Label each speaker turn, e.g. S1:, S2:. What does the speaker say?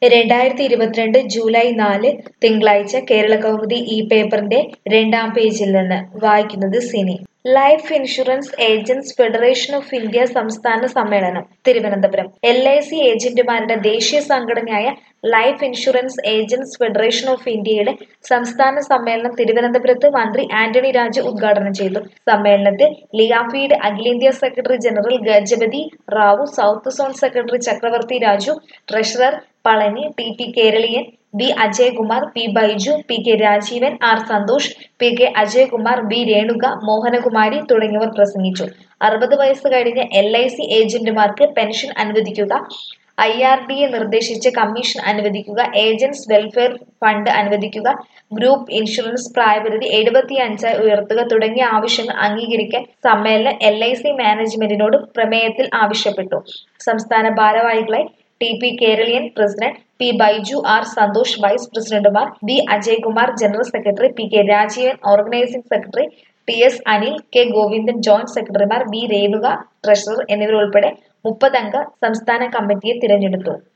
S1: രണ്ടായിരത്തി ഇരുപത്തിരണ്ട് ജൂലൈ നാല് തിങ്കളാഴ്ച കേരളകൗമുദി ഈ പേപ്പറിന്റെ രണ്ടാം പേജിൽ നിന്ന് വായിക്കുന്നത് Sini life insurance agents federation of India സംസ്ഥാന സമ്മേളനം തിരുവനന്തപുരം എൽ ഐ സി ഏജന്റുമാരുടെ ദേശീയ സംഘടനയായ life insurance agents federation of ഇന്ത്യയുടെ സംസ്ഥാന സമ്മേളനം തിരുവനന്തപുരത്ത് മന്ത്രി ആന്റണി രാജു ഉദ്ഘാടനം ചെയ്തു സമ്മേളനത്തിൽ ലിയാഫിയുടെ അഖിലേന്ത്യാ secretary general Gajapathi Rao south zone secretary Chakravarthy Raju treasurer Palani T P Keraleeyan B Ajayakumar P Baiju P K Rajeevan R Santhosh P K Ajayakumar B Renuka Mohanakumari തുടങ്ങിയവർ പ്രസംഗിച്ചു അറുപത് വയസ്സ് കഴിഞ്ഞ എൽ ഐ സി ഏജന്റുമാർക്ക് പെൻഷൻ അനുവദിക്കുക ഐ ആർ ഡി എ നിർദ്ദേശിച്ച കമ്മീഷൻ അനുവദിക്കുക ഏജന്റ്സ് വെൽഫെയർ ഫണ്ട് അനുവദിക്കുക ഗ്രൂപ്പ് ഇൻഷുറൻസ് പ്രായപരിധി എഴുപത്തി അഞ്ചായി ഉയർത്തുക തുടങ്ങിയ ആവശ്യങ്ങൾ അംഗീകരിക്കാൻ സമ്മേളനം എൽ ഐ സി മാനേജ്മെന്റിനോട് പ്രമേയത്തിൽ ആവശ്യപ്പെട്ടു സംസ്ഥാന ഭാരവാഹികളായി T P Keraleeyan president P Baiju R Santhosh vice പ്രസിഡന്റുമാർ B Ajaykumar general secretary P K Rajeevan organising secretary T S Anil K Govindan joint സെക്രട്ടറിമാർ ബി രേണുക ട്രഷറർ എന്നിവരുൾപ്പെടെ മുപ്പതംഗ സംസ്ഥാന കമ്മിറ്റിയെ തിരഞ്ഞെടുത്തു